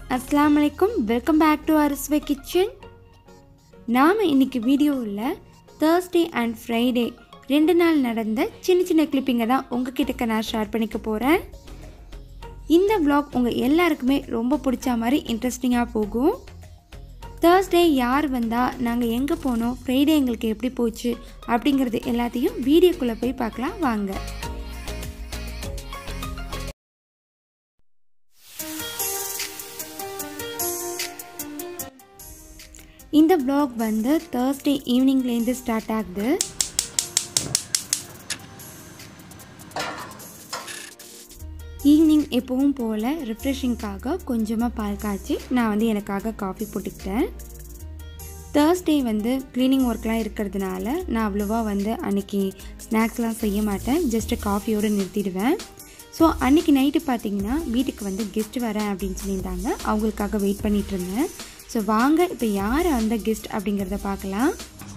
அஸ்ஸலாமு அலைக்கும் welcome back to அரஸ்வே கிச்சன் நாம் இன்னைக்கு வீடியோவில் தேர்ஸ்டே அண்ட் ஃப்ரைடே ரெண்டு நாள் நடந்த சின்ன சின்ன கிளிப்பிங்கை தான் உங்ககிட்ட நான் ஷேர் பண்ணிக்க போகிறேன் இந்த vlog உங்கள் எல்லாருக்குமே ரொம்ப பிடிச்ச மாதிரி இன்ட்ரெஸ்டிங்காக போகும் தேர்ஸ்டே யார் வந்தால் நாங்கள் எங்கே போனோம் ஃப்ரைடே எங்களுக்கு எப்படி போச்சு அப்படிங்கிறது எல்லாத்தையும் வீடியோக்குள்ளே போய் பார்க்கலாம் வாங்க இந்த vlog வந்து தேர்ஸ்டே ஈவினிங்லேருந்து ஸ்டார்ட் ஆகுது ஈவினிங் எப்பவும் போல் ரிஃப்ரெஷிங்காக கொஞ்சமாக பால் காய்ச்சி நான் வந்து எனக்காக காஃபி போட்டுக்கிட்டேன் தேர்ஸ்டே வந்து க்ளீனிங் ஒர்க்லாம் இருக்கிறதுனால நான் அவ்வளோவா வந்து அன்றைக்கி ஸ்நாக்ஸ்லாம் செய்ய மாட்டேன் ஜஸ்ட்டு காஃபியோடு நிறுத்திடுவேன் ஸோ அன்றைக்கி நைட்டு பார்த்தீங்கன்னா வீட்டுக்கு வந்து கெஸ்ட் வரேன் அப்படின்னு சொல்லியிருந்தாங்க அவங்களுக்காக வெயிட் பண்ணிகிட்டு இருந்தேன் ஸோ வாங்க இப்போ யார் அந்த கெஸ்ட் அப்படிங்கிறத பார்க்கலாம்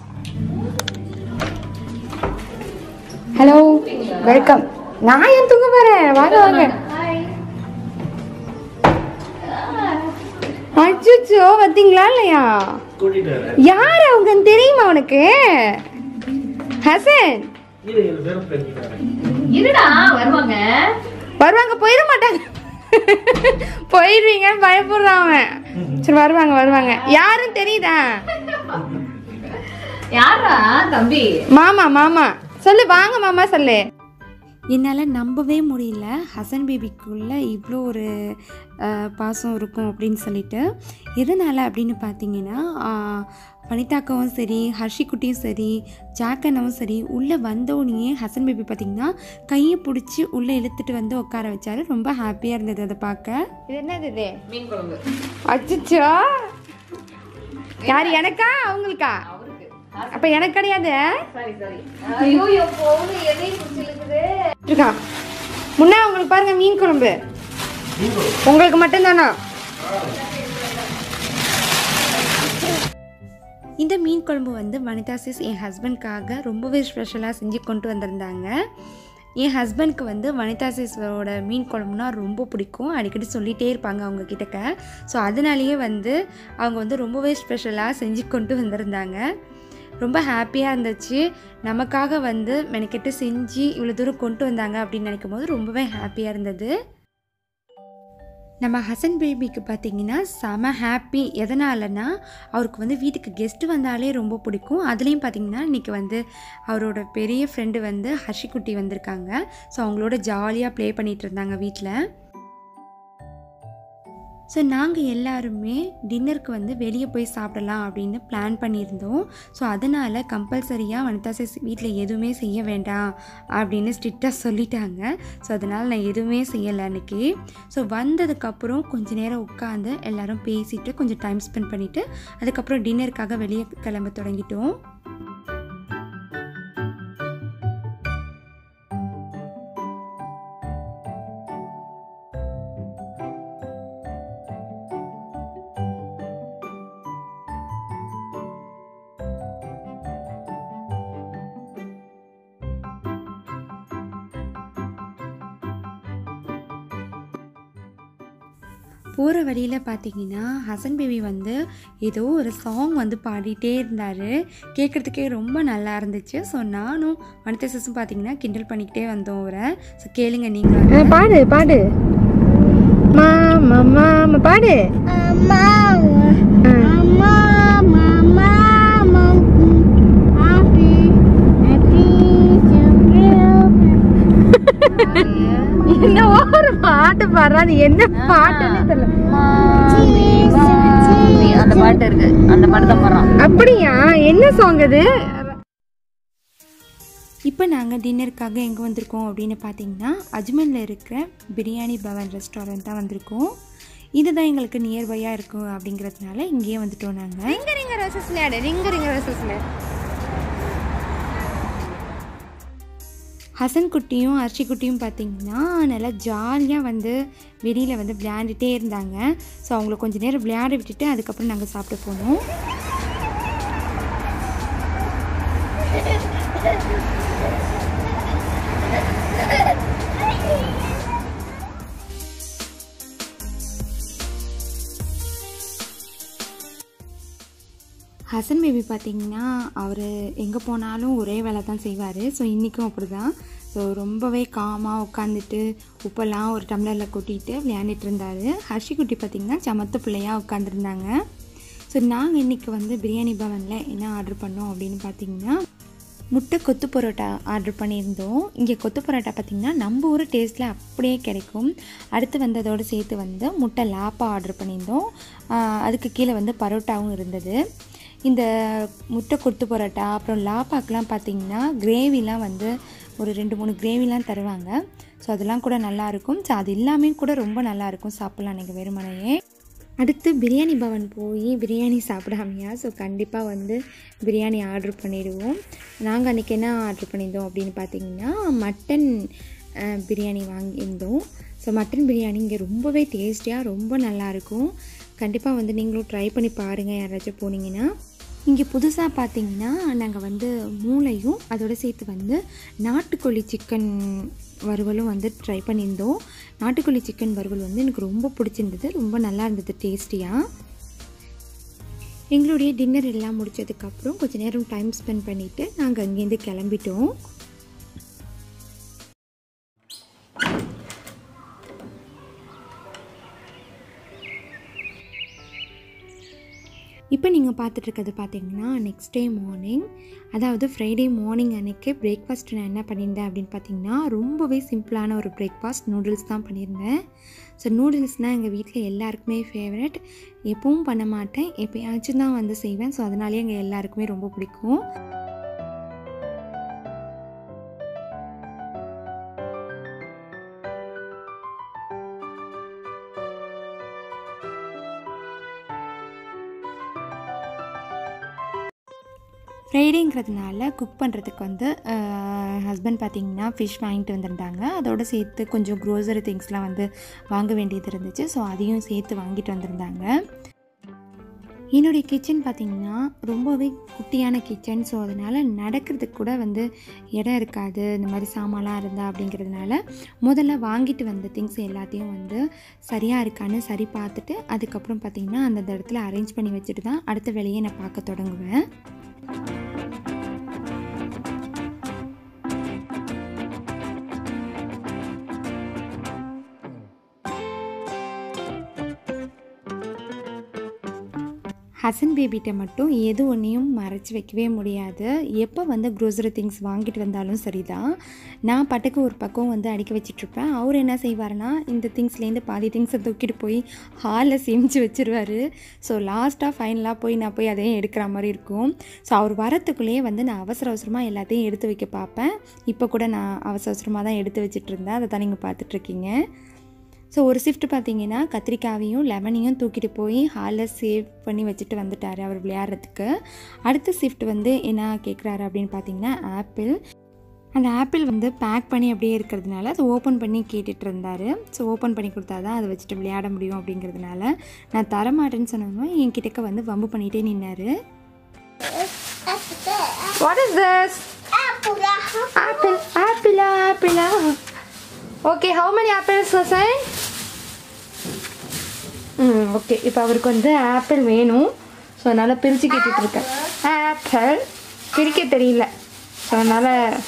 ஹலோ வெல்கம் நான் ஏன் தூங்க போறேன் வாங்க வாங்க அச்சோ பார்த்தீங்களா இல்லையா கூட்டிட்டு வரேன் யார் அவங்க தெரியுமா உனக்கு ஹசன் இது ஏழு பேரும் ஃப்ரெண்ட் வரேன் இருடா வருவாங்க வருவாங்க போயிட மாட்டாங்க போயிடுவீங்கன்னு பயப்படுறான் அவன் சரி வருவாங்க வருவாங்க யாரும் தெரியுதா யாரா தம்பி மாமா மாமா சொல்லு வாங்க மாமா சொல்லு என்னால் நம்பவே முடியல ஹசன் பேபிக்குள்ளே இவ்வளோ ஒரு அஹ், பாசம் இருக்கும் அப்படின்னு சொல்லிட்டு எதனால் அப்படின்னு பார்த்தீங்கன்னா ஆஹ், வனிதாக்காவும் சரி ஹர்ஷிக்குட்டியும் சரி ஜாக்கண்ணவும் சரி உள்ளே வந்தோடனே ஹசன் பேபி பார்த்தீங்கன்னா கையை பிடிச்சி உள்ளே இழுத்துட்டு வந்து உட்கார வச்சாரு ரொம்ப ஹாப்பியாக இருந்தது அதை பார்க்க இது என்னது இது மீன் குழம்பு அச்சோ யார் எனக்கா அவங்களுக்கா அவருக்கு அப்போ எனக்கு கிடையாது சாரி சாரி ஐயோ என் பொண்ணு எதையும் குடிச்சிருக்குது இருக்கா முன்னா உங்களுக்கு பாருங்க மீன் குழம்பு உங்களுக்கு மட்டும்தானா இந்த மீன் குழம்பு வந்து வனிதா சிஸ் என் ஹஸ்பண்ட்காக ரொம்பவே ஸ்பெஷலாக செஞ்சு கொண்டு வந்திருந்தாங்க என் ஹஸ்பண்ட்க்கு வந்து வனிதா சிஸோட மீன் குழம்புனா ரொம்ப பிடிக்கும் அடிக்கடி சொல்லிகிட்டே இருப்பாங்க அவங்க கிட்டக்க ஸோ அதனாலேயே வந்து அவங்க வந்து ரொம்பவே ஸ்பெஷலாக செஞ்சு கொண்டு வந்திருந்தாங்க ரொம்ப ஹாப்பியாக இருந்துச்சு நமக்காக வந்து மெனக்கெட்டு செஞ்சு இவ்வளோ தூரம் கொண்டு வந்தாங்க அப்படின்னு நினைக்கும் போது ரொம்பவே ஹாப்பியாக இருந்தது நம்ம ஹசன் பேபிக்கு பார்த்தீங்கன்னா செம ஹாப்பி எதனாலனா அவருக்கு வந்து வீட்டுக்கு கெஸ்ட்டு வந்தாலே ரொம்ப பிடிக்கும் அதுலேயும் பார்த்தீங்கன்னா இன்றைக்கி வந்து அவரோட பெரிய ஃப்ரெண்டு வந்து ஹர்ஷிக்குட்டி வந்திருக்காங்க ஸோ அவங்களோட ஜாலியாக ப்ளே பண்ணிகிட்டு இருந்தாங்க வீட்டில் ஸோ நாங்கள் எல்லாருமே டின்னருக்கு வந்து வெளியே போய் சாப்பிடலாம் அப்படின்னு பிளான் பண்ணியிருந்தோம் ஸோ அதனால் கம்பல்சரியாக வனிதா சிஸ் வீட்டில் எதுவுமே செய்ய வேண்டாம் அப்படின்னு ஸ்ட்ரிக்டாக சொல்லிட்டாங்க ஸோ அதனால் நான் எதுவுமே செய்யலை அன்றைக்கி ஸோ வந்ததுக்கப்புறம் கொஞ்ச நேரம் உட்காந்து எல்லாரும் பேசிட்டு கொஞ்சம் டைம் ஸ்பெண்ட் பண்ணிவிட்டு அதுக்கப்புறம் டின்னருக்காக வெளியே கிளம்ப தொடங்கிட்டோம் போகிற வழியில் பார்த்தீங்கன்னா ஹசன் பேபி வந்து ஏதோ ஒரு சாங் வந்து பாடிட்டே இருந்தார் கேட்குறதுக்கே ரொம்ப நல்லா இருந்துச்சு ஸோ நானும் வனிதா சிசும் பார்த்தீங்கன்னா கிண்டல் பண்ணிக்கிட்டே வந்தோம் அவரை ஸோ கேளுங்க நீங்கள் பாடு பாடு மாமா மாமா பாடு என்ன ஒரு பாட்டு பாடுறாது என்ன பாட்டுன்னு தெரியல அந்த பாட்டு இருக்கு அந்த பாட்டு தான் போடுறான் அப்படியா என்ன சாங் அது இப்போ நாங்கள் டின்னருக்காக எங்கே வந்திருக்கோம் அப்படின்னு பார்த்தீங்கன்னா அஜ்மனில் இருக்கிற பிரியாணி பவன் ரெஸ்டாரண்ட் தான் வந்திருக்கோம் இதுதான் எங்களுக்கு நியர்பையாக இருக்கும் அப்படிங்கிறதுனால இங்கேயே வந்துட்டோம் நாங்கள் ரிங்க ரிங்க ரசஸ் விளையாடு ரிங்க ரிங்க ரசஸ் ஹசன் குட்டியும் அர்ஷி குட்டியும் பார்த்தீங்கன்னா நல்லா ஜாலியாக வந்து வெளியில் வந்து விளையாண்டுட்டே இருந்தாங்க ஸோ அவங்கள கொஞ்சம் நேரம் விளையாட விட்டுட்டு அதுக்கப்புறம் நாங்கள் சாப்பிட போனோம் ஹசன் பேபி பார்த்தீங்கன்னா அவர் எங்கே போனாலும் ஒரே வேலை தான் செய்வார் ஸோ இன்றைக்கும் அப்படி தான் ஸோ ரொம்பவே காமாக உட்காந்துட்டு உப்பெல்லாம் ஒரு டம்ளரில் கொட்டிட்டு விளையாண்டுட்டு இருந்தார் ஹர்ஷி குட்டி பார்த்திங்கன்னா சமத்து பிள்ளையாக உட்காந்துருந்தாங்க ஸோ நாங்கள் இன்றைக்கி வந்து பிரியாணி பவனில் என்ன ஆர்டர் பண்ணோம் அப்படின்னு பார்த்தீங்கன்னா முட்டை கொத்து பரோட்டா ஆர்டர் பண்ணியிருந்தோம் இங்கே கொத்து பரோட்டா பார்த்திங்கன்னா நம்ம ஊர் டேஸ்ட்டில் அப்படியே கிடைக்கும் அடுத்து வந்து அதோடு சேர்த்து வந்து முட்டை லாப்பா ஆர்டர் பண்ணியிருந்தோம் ஆஹ் அதுக்கு கீழே வந்து பரோட்டாவும் இருந்தது இந்த முட்டை கொத்து பரோட்டா அப்புறம் லாப்பாக்கெலாம் பார்த்திங்கன்னா கிரேவிலாம் வந்து ஒரு ரெண்டு மூணு கிரேவிலாம் தருவாங்க ஸோ அதெல்லாம் கூட நல்லாயிருக்கும் ஸோ அது எல்லாமே கூட ரொம்ப நல்லாயிருக்கும் சாப்பிட்லாம் நீங்கள் வெறுமனையே அடுத்து பிரியாணி பவன் போய் பிரியாணி சாப்பிடாமையா ஸோ கண்டிப்பாக வந்து பிரியாணி ஆர்டர் பண்ணிடுவோம் நாங்கள் அன்றைக்கி என்ன ஆர்டர் பண்ணியிருந்தோம் அப்படின்னு பார்த்தீங்கன்னா மட்டன் அஹ், பிரியாணி வாங்கியிருந்தோம் ஸோ மட்டன் பிரியாணி இங்கே ரொம்பவே டேஸ்டியாக ரொம்ப நல்லாயிருக்கும் கண்டிப்பாக வந்து நீங்களும் ட்ரை பண்ணி பாருங்கள் யாராச்சும் போனீங்கன்னா இங்கே புதுசாக பார்த்தீங்கன்னா நாங்கள் வந்து மூளையும் அதோட சேர்த்து வந்து நாட்டுக்கோழி சிக்கன் வறுவலும் வந்து ட்ரை பண்ணியிருந்தோம் நாட்டுக்கோழி சிக்கன் வறுவல் வந்து எனக்கு ரொம்ப பிடிச்சிருந்தது ரொம்ப நல்லா இருந்தது டேஸ்டியாக எங்களுடைய டின்னர் எல்லாம் முடிச்சதுக்கப்புறம் கொஞ்ச நேரம் டைம் ஸ்பெண்ட் பண்ணிவிட்டு நாங்கள் அங்கேருந்து கிளம்பிட்டோம் இப்போ நீங்கள் பார்த்துட்ருக்கிறது பார்த்தீங்கன்னா நெக்ஸ்ட் டே மார்னிங் அதாவது ஃப்ரைடே மார்னிங் அன்னைக்கு பிரேக்ஃபாஸ்ட் நான் என்ன பண்ணியிருந்தேன் அப்படின்னு பார்த்தீங்கன்னா ரொம்பவே சிம்பிளான ஒரு பிரேக்ஃபாஸ்ட் நூடுல்ஸ் தான் பண்ணியிருந்தேன் ஸோ நூடுல்ஸ்னால் எங்கள் வீட்டில் எல்லாருக்குமே ஃபேவரட் எப்பவும் பண்ண மாட்டேன் எப்போயாச்சும் தான் வந்து செய்வேன் ஸோ அதனாலேயே எங்கள் எல்லாருக்குமே ரொம்ப பிடிக்கும் ஃப்ரைடேங்கிறதுனால குக் பண்ணுறதுக்கு வந்து ஹஸ்பண்ட் பார்த்தீங்கன்னா ஃபிஷ் வாங்கிட்டு வந்திருந்தாங்க அதோடு சேர்த்து கொஞ்சம் க்ரோசரி திங்ஸ்லாம் வந்து வாங்க வேண்டியது இருந்துச்சு ஸோ அதையும் சேர்த்து வாங்கிட்டு வந்திருந்தாங்க என்னுடைய கிச்சன் பார்த்திங்கன்னா ரொம்பவே குட்டியான கிச்சன் ஸோ அதனால் நடக்கிறதுக்கு கூட வந்து இடம் இருக்காது இந்த மாதிரி சாமான்லாம் இருந்தால் அப்படிங்கிறதுனால முதல்ல வாங்கிட்டு வந்த திங்ஸ் எல்லாத்தையும் வந்து சரியாக இருக்கான்னு சரி பார்த்துட்டு அதுக்கப்புறம் பார்த்திங்கன்னா அந்தந்த இடத்துல அரேஞ்ச் பண்ணி வச்சுட்டு தான் அடுத்த வேலையை நான் பார்க்க தொடங்குவேன் ஹசன் பேபிகிட்ட மட்டும் எது ஒன்றையும் மறைச்சி வைக்கவே முடியாது எப்போ வந்து க்ரோசரி திங்ஸ் வாங்கிட்டு வந்தாலும் சரிதான் நான் பாட்டுக்கு ஒரு பக்கம் வந்து அடுக்கி வச்சிட்ருப்பேன் அவர் என்ன செய்வாருன்னா இந்த திங்ஸ்லேருந்து பாதி திங்ஸை தூக்கிட்டு போய் ஹாலில் சேமித்து வச்சிருவாரு ஸோ லாஸ்ட்டாக ஃபைனலாக போய் நான் போய் அதையும் எடுக்கிற மாதிரி இருக்கும் ஸோ அவர் வரத்துக்குள்ளேயே வந்து நான் அவசர அவசரமாக எல்லாத்தையும் எடுத்து வைக்க பார்ப்பேன் இப்போ கூட நான் அவசர அவசரமாக தான் எடுத்து வச்சிட்டு இருந்தேன் அதை தான் நீங்கள் பார்த்துட்ருக்கீங்க ஸோ ஒரு ஷிஃப்ட் பார்த்தீங்கன்னா கத்திரிக்காவையும் லெமனையும் தூக்கிட்டு போய் ஹாலில் சேவ் பண்ணி வச்சுட்டு வந்துட்டார் அவர் விளையாடுறதுக்கு அடுத்த ஷிஃப்ட் வந்து என்ன கேட்குறாரு அப்படின்னு பார்த்தீங்கன்னா ஆப்பிள் அந்த ஆப்பிள் வந்து பேக் பண்ணி அப்படியே இருக்கிறதுனால அதை ஓப்பன் பண்ணி கேட்டுட்டு இருந்தார் ஸோ ஓப்பன் பண்ணி கொடுத்தா தான் அதை வச்சுட்டு விளையாட முடியும் அப்படிங்கிறதுனால நான் தரமாட்டேன்னு சொன்னதும் என் கிட்டக்க வந்து வம்பு பண்ணிகிட்டே நின்னார் வாட் இஸ் திஸ் ஆப்பிள் ஆப்பிளா ஆப்பிளா okay how many apples sir hmm okay இப்போ அவருக்கு வந்து ஆப்பிள் வேணும் ஸோ அதனால் பிரித்து கேட்டுட்டு இருக்கேன் ஆப்பிள் பிரிக்க தெரியல ஸோ அதனால்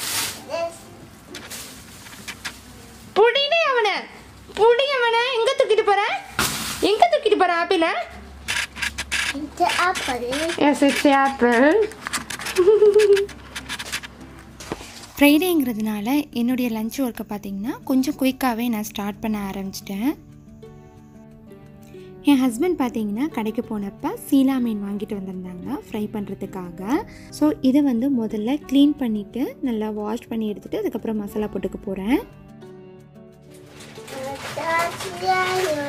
புடினே அவனை புடி அவனை எங்கே தூக்கிட்டு போற எங்கே தூக்கிட்டு போற ஆப்பிளை It's apple. Yes it's apple ஃப்ரைடேங்கிறதுனால என்னுடைய லஞ்ச் ஒர்க்கை பார்த்தீங்கன்னா கொஞ்சம் குயிக்காகவே நான் ஸ்டார்ட் பண்ண ஆரம்பிச்சிட்டேன் என் ஹஸ்பண்ட் பார்த்தீங்கன்னா கடைக்கு போனப்போ சீலா மீன் வாங்கிட்டு வந்திருந்தாங்க ஃப்ரை பண்ணுறதுக்காக ஸோ இதை வந்து முதல்ல க்ளீன் பண்ணிவிட்டு நல்லா வாஷ் பண்ணி எடுத்துகிட்டு அதுக்கப்புறம் மசாலா போட்டுக்க போகிறேன் That's yellow.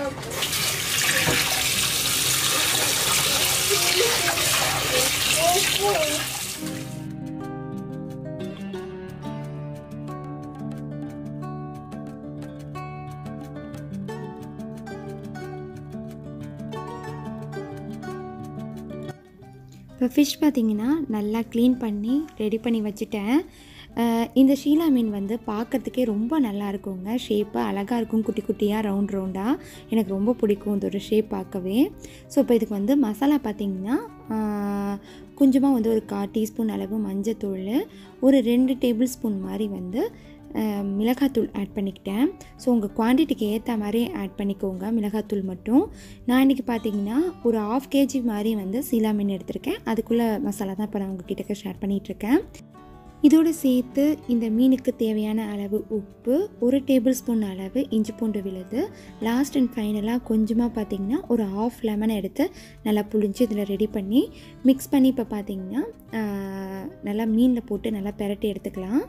இப்போ ஃபிஷ் பார்த்தீங்கன்னா நல்லா க்ளீன் பண்ணி ரெடி பண்ணி வச்சுட்டேன் அஹ் இந்த ஷீலா மீன் வந்து பார்க்கறதுக்கே ரொம்ப நல்லா இருக்குங்க ஷேப்பு அழகாக இருக்கும் குட்டி குட்டியாக ரவுண்ட் ரவுண்டாக எனக்கு ரொம்ப பிடிக்கும் இதோட ஷேப் பார்க்கவே ஸோ இப்போ இதுக்கு வந்து மசாலா பார்த்திங்கன்னா கொஞ்சமாக வந்து ஒரு கா டீஸ்பூன் அளவு மஞ்சத்தூள் ஒரு ரெண்டு டேபிள் ஸ்பூன் மாதிரி வந்து அஹ், மிளகாத்தூள் ஆட் பண்ணிக்கிட்டேன் ஸோ உங்கள் குவான்டிட்டிக்கு ஏற்ற மாதிரி ஆட் பண்ணிக்கோங்க மிளகாத்தூள் மட்டும் நான் இன்றைக்கி பார்த்தீங்கன்னா ஒரு ஆஃப் கேஜி மாதிரி வந்து சீலா மீன் எடுத்திருக்கேன் அதுக்குள்ளே மசாலா தான் இப்போ நான் உங்ககிட்ட ஷேர் பண்ணிகிட்ருக்கேன் இதோடு சேர்த்து இந்த மீனுக்கு தேவையான அளவு உப்பு ஒரு டேபிள் ஸ்பூன் அளவு இஞ்சி பூண்டு விழுது லாஸ்ட் அண்ட் ஃபைனலாக கொஞ்சமாக பார்த்தீங்கன்னா ஒரு ஆஃப் லெமனை எடுத்து நல்லா புளிஞ்சு இதில் ரெடி பண்ணி மிக்ஸ் பண்ணி இப்போ பார்த்தீங்கன்னா ஆஹ், நல்லா மீனில் போட்டு நல்லா பெரட்டி எடுத்துக்கலாம்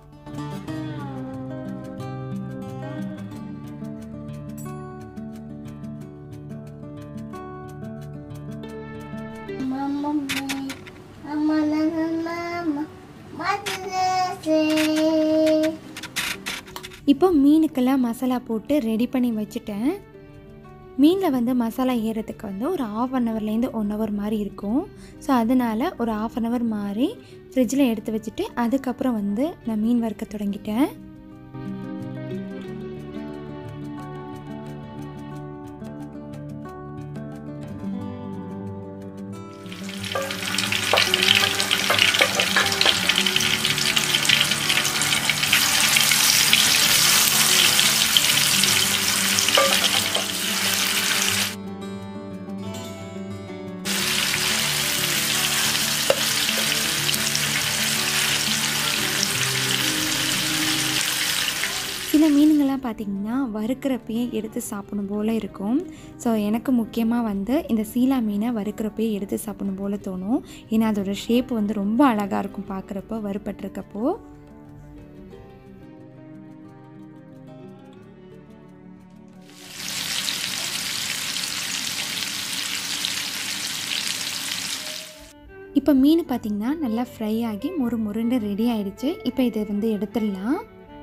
Mama, mama, mama, mama, மதுரசே. இப்போ மீனுக்கெல்லாம் மசாலா போட்டு ரெடி பண்ணி வச்சுட்டேன் மீனில் வந்து மசாலா ஏறதுக்கு வந்து ஒரு ஆஃப் அன் ஹவர்லேருந்து ஒன் ஹவர் மாதிரி இருக்கும் ஸோ அதனால் ஒரு ஆஃப் அன் ஹவர் மாதிரி ஃப்ரிட்ஜில் எடுத்து வச்சுட்டு அதுக்கப்புறம் வந்து நான் மீன் வறுக்க தொடங்கிட்டேன் சில மீனுங்கள்லாம் பார்த்திங்கன்னா வறுக்கிறப்பயே எடுத்து சாப்பிடணும் போல் இருக்கும் ஸோ எனக்கு முக்கியமாக வந்து இந்த சீலா மீனை வறுக்கிறப்பயே எடுத்து சாப்பிடணும் போல் தோணும் ஏன்னா அதோட ஷேப் வந்து ரொம்ப அழகாக இருக்கும் பார்க்குறப்போ வறுப்பட்டிருக்கப்போ இப்போ மீன் பார்த்திங்கன்னா நல்லா ஃப்ரை ஆகி மொறு மொறுன்னு ரெடி ஆயிடுச்சு இப்போ இதை வந்து எடுத்துடலாம்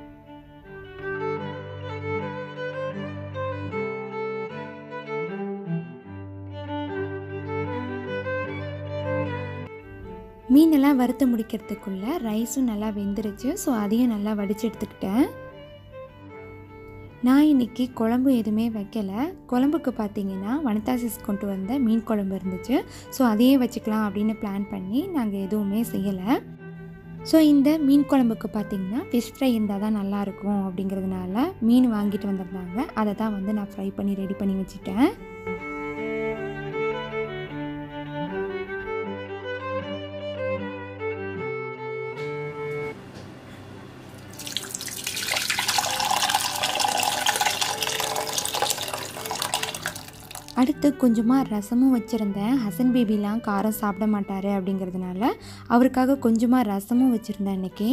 மீனெல்லாம் வறுத்து முடிக்கிறதுக்குள்ளே ரைஸும் நல்லா வெந்துருச்சு ஸோ அதையும் நல்லா வடித்து எடுத்துக்கிட்டேன் நான் இன்னைக்கு குழம்பு எதுவுமே வைக்கல குழம்புக்கு பார்த்தீங்கன்னா வனிதா சிஸ் கொண்டு வந்த மீன் குழம்பு இருந்துச்சு ஸோ அதையே வச்சுக்கலாம் அப்படின்னு பிளான் பண்ணி நாங்கள் எதுவுமே செய்யலை ஸோ இந்த மீன் குழம்புக்கு பார்த்தீங்கன்னா ஃபிஷ் ஃப்ரை இருந்தால் தான் நல்லாயிருக்கும் அப்படிங்கிறதுனால மீன் வாங்கிட்டு வந்திருந்தாங்க அதை தான் வந்து நான் ஃப்ரை பண்ணி ரெடி பண்ணி வச்சுட்டேன் அடுத்து கொஞ்சமாக ரசமும் வச்சுருந்தேன் ஹசன் பேபிலாம் காரம் சாப்பிட மாட்டார் அப்படிங்கிறதுனால அவருக்காக கொஞ்சமாக ரசமும் வச்சுருந்தேன் அன்னைக்கு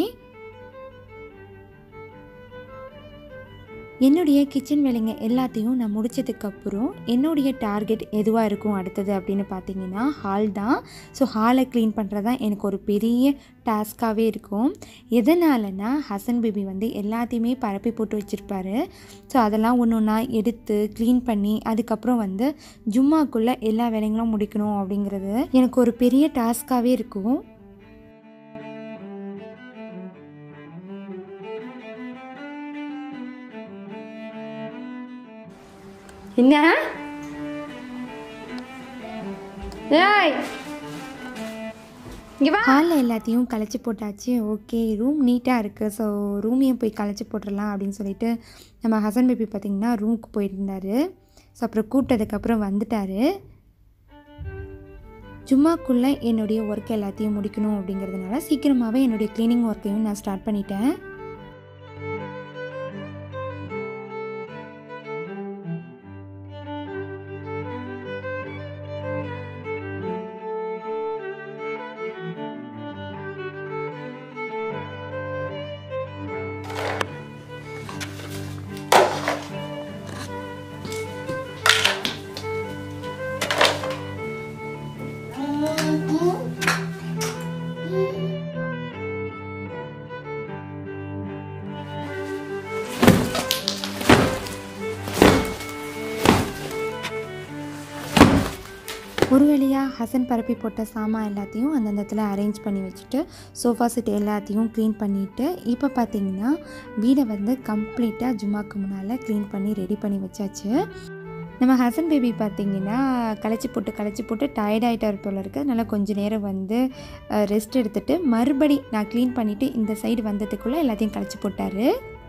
என்னுடைய கிச்சன் வேலைங்க எல்லாத்தையும் நான் முடிச்சதுக்கப்புறம் என்னுடைய டார்கெட் எதுவாக இருக்கும் அடுத்தது அப்படின்னு பார்த்தீங்கன்னா ஹால் தான் ஸோ ஹாலை க்ளீன் பண்ணுறது தான் எனக்கு ஒரு பெரிய டாஸ்க்காகவே இருக்கும் எதனாலனா ஹசன் பேபி வந்து எல்லாத்தையுமே பரப்பி போட்டு வச்சுருப்பாரு ஸோ அதெல்லாம் ஒன்று ஒன்றா எடுத்து க்ளீன் பண்ணி அதுக்கப்புறம் வந்து ஜும்மாக்குள்ளே எல்லா வேலைங்களும் முடிக்கணும் அப்படிங்கிறது எனக்கு ஒரு பெரிய டாஸ்க்காகவே இருக்கும் என்ன ஏய் இங்கே வா ஹாலில் எல்லாத்தையும் கலைச்சி போட்டாச்சு ஓகே ரூம் நீட்டாக இருக்குது ஸோ ரூமையும் போய் கலைச்சி போட்டுடலாம் அப்படின்னு சொல்லிட்டு நம்ம ஹசன் பேபி பார்த்திங்கன்னா ரூமுக்கு போயிருந்தார் ஸோ அப்புறம் கூப்பிட்டதுக்கப்புறம் வந்துட்டார் ஜும்மாக்குள்ளே என்னுடைய ஒர்க் எல்லாத்தையும் முடிக்கணும் அப்படிங்கிறதுனால சீக்கிரமாகவே என்னுடைய க்ளீனிங் ஒர்க்கையும் நான் ஸ்டார்ட் பண்ணிட்டேன் ஒரு வழியாக ஹசன் பரப்பி போட்ட சாமான் எல்லாத்தையும் அந்தந்த இடத்துல அரேஞ்ச் பண்ணி வச்சுட்டு சோஃபா செட் எல்லாத்தையும் க்ளீன் பண்ணிவிட்டு இப்போ பார்த்தீங்கன்னா வீடை வந்து கம்ப்ளீட்டாக ஜும்மாக்கு முன்னால் க்ளீன் பண்ணி ரெடி பண்ணி வச்சாச்சு நம்ம ஹசன் பேபி பார்த்தீங்கன்னா களைச்சி போட்டு களைச்சி போட்டு டயர்ட் ஆகிட்டார் போல இருக்குது அதனால் கொஞ்ச நேரம் வந்து ரெஸ்ட் எடுத்துகிட்டு மறுபடி நான் க்ளீன் பண்ணிவிட்டு இந்த சைடு வந்ததுக்குள்ளே எல்லாத்தையும் களைச்சி போட்டார்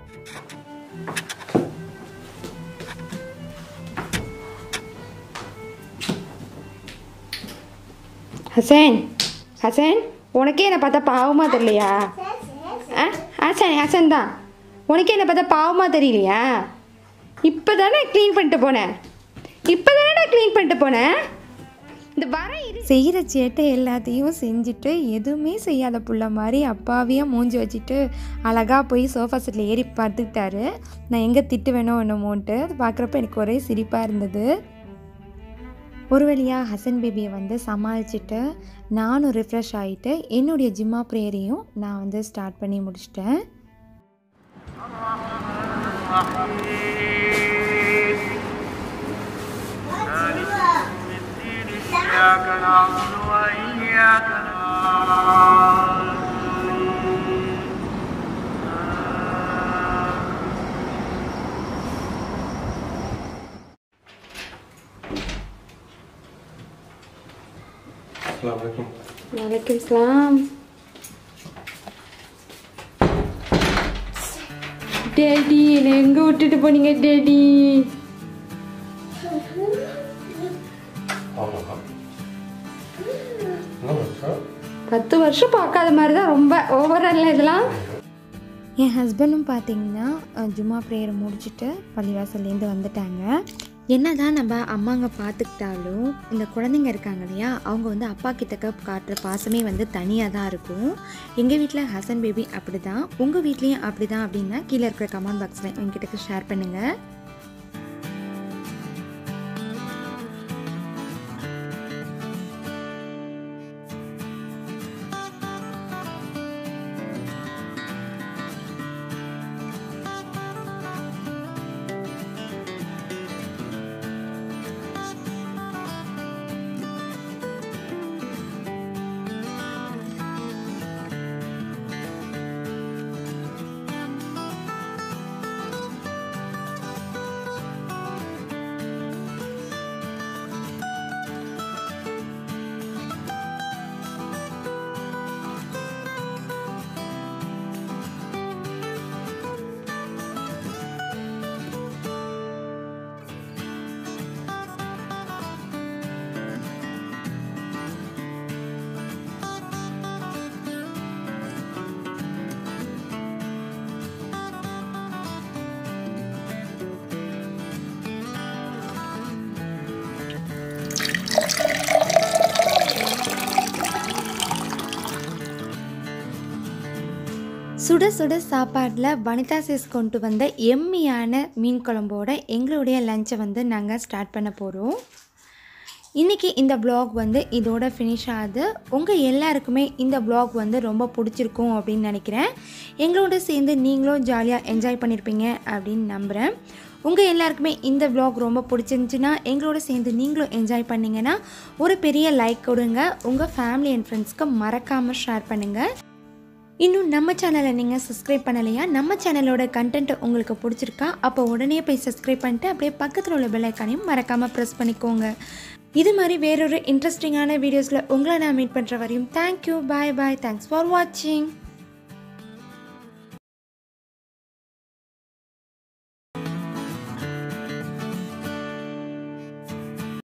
ஹசன் ஹசன் உனக்கே என்னை பார்த்தா பாவமாக தெரியலையா ஆ ஹசன் ஹசன் தான் உனக்கே என்னை பார்த்தா பாவமாக தெரியலையா இப்போ தானே க்ளீன் பண்ணிட்டு போனேன் இப்போ தானே க்ளீன் பண்ணிட்டு போனேன் இந்த வர செய்கிற சேட்டை எல்லாத்தையும் செஞ்சுட்டு எதுவுமே செய்யாத புள்ள மாதிரி அப்பாவியாக மூஞ்சி வச்சுட்டு அழகாக போய் சோஃபா செட்டில் ஏறி பார்த்துக்கிட்டாரு நான் எங்கே திட்டு வேணும் என்னமோன்ட்டு அது பார்க்குறப்ப எனக்கு ஒரே சிரிப்பாக இருந்தது ஒரு வழியாக ஹசன் பேபியை வந்து சமாளிச்சுட்டு நானும் ரிஃப்ரெஷ் ஆகிட்டு என்னுடைய ஜிம்மா ப்ரேயரையும் நான் வந்து ஸ்டார்ட் பண்ணி முடிச்சிட்டேன் إياك نعبد وإياك نستعين அஸ்ஸலாமு அலைக்கும் வலைக்கம் இஸ்லாம் டேடி என்னை எங்கே விட்டுட்டு போனீங்க டேடி ஆமாம் என்ன பண்ணுறா பத்து வருஷம் பார்க்காத மாதிரி தான் ரொம்ப ஓவரால் இதெல்லாம் என் ஹஸ்பண்டும் பார்த்தீங்கன்னா அஹ், ஜும்மா ப்ரேயர் முடிச்சுட்டு பள்ளிவாசல்லேருந்து வந்துட்டாங்க என்னதான் நம்ம அம்மாங்க பார்த்துக்கிட்டாலும் இந்த குழந்தைங்க இருக்காங்க இல்லையா அவங்க வந்து அப்பா கிட்டக்க காட்டுற பாசமே வந்து தனியாக தான் இருக்கும் எங்கள் வீட்டில் ஹசன் பேபி அப்படி தான் உங்கள் வீட்லேயும் அப்படி தான் அப்படின்னா கீழே இருக்கிற கமெண்ட் பாக்ஸில் என்கிட்ட ஷேர் பண்ணுங்கள் சுட சுட சாப்பாடில் வனிதா சிஸ் கொண்டு வந்த எம்மியான மீன் குழம்போட எங்களுடைய லஞ்சை வந்து நாங்கள் ஸ்டார்ட் பண்ண போகிறோம் இன்றைக்கி இந்த vlog வந்து இதோட ஃபினிஷ் ஆகுது உங்கள் எல்லாருக்குமே இந்த vlog வந்து ரொம்ப பிடிச்சிருக்கும் அப்படின்னு நினைக்கிறேன் எங்களோட சேர்ந்து நீங்களும் ஜாலியாக என்ஜாய் பண்ணியிருப்பீங்க அப்படின்னு நம்புகிறேன் உங்கள் எல்லாருக்குமே இந்த vlog ரொம்ப பிடிச்சிருந்துச்சுன்னா எங்களோட சேர்ந்து நீங்களும் என்ஜாய் பண்ணீங்கன்னா ஒரு பெரிய லைக் கொடுங்க உங்கள் ஃபேமிலி அண்ட் ஃப்ரெண்ட்ஸ்க்கு மறக்காமல் ஷேர் பண்ணுங்கள் இன்னும் நம்ம சேனலை நீங்கள் சப்ஸ்கிரைப் பண்ணலையா நம்ம சேனலோட கண்டென்ட் உங்களுக்கு பிடிச்சிருக்கா அப்போ உடனே போய் சப்ஸ்கிரைப் பண்ணிட்டு அப்படியே பக்கத்தில் உள்ள பெல் ஐக்கானையும் மறக்காமல் ப்ரெஸ் பண்ணிக்கோங்க இது மாதிரி வேறொரு இன்ட்ரெஸ்டிங்கான வீடியோஸில் உங்களை நான் மீட் பண்ணுற வரையும் thank you bye bye thanks for வாட்சிங்